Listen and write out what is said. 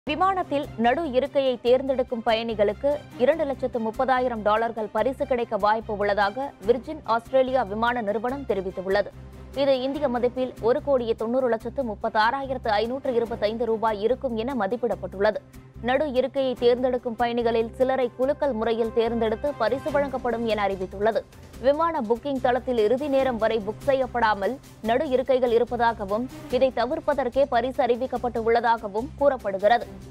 விமானத்தில் நடு இருக்கையை தேர்ந்தெடுக்கும் பயணிகளுக்கு இரண்டு லட்சத்து முப்பதாயிரம் டாலர்கள் பரிசு கிடைக்க வாய்ப்பு உள்ளதாக விர்ஜின் ஆஸ்திரேலியா விமான நிறுவனம் தெரிவித்துள்ளது இது இந்திய மதிப்பில் ஒரு கோடியே தொண்ணூறு லட்சத்து முப்பத்தாறாயிரத்து ஐநூற்று இருபத்தைந்து ரூபாய் இருக்கும் என மதிப்பிடப்பட்டுள்ளது நடு இருக்கையை தேர்ந்தெடுக்கும் பயணிகளில் சிலரை குலுக்கல் முறையில் தேர்ந்தெடுத்து பரிசு வழங்கப்படும் என அறிவித்துள்ளது விமான புக்கிங் தளத்தில் இறுதி நேரம் வரை புக் செய்யப்படாமல் நடு இருக்கைகள் இருப்பதாகவும் இதை தவிர்ப்பதற்கே பரிசு அறிவிக்கப்பட்டு உள்ளதாகவும் கூறப்படுகிறது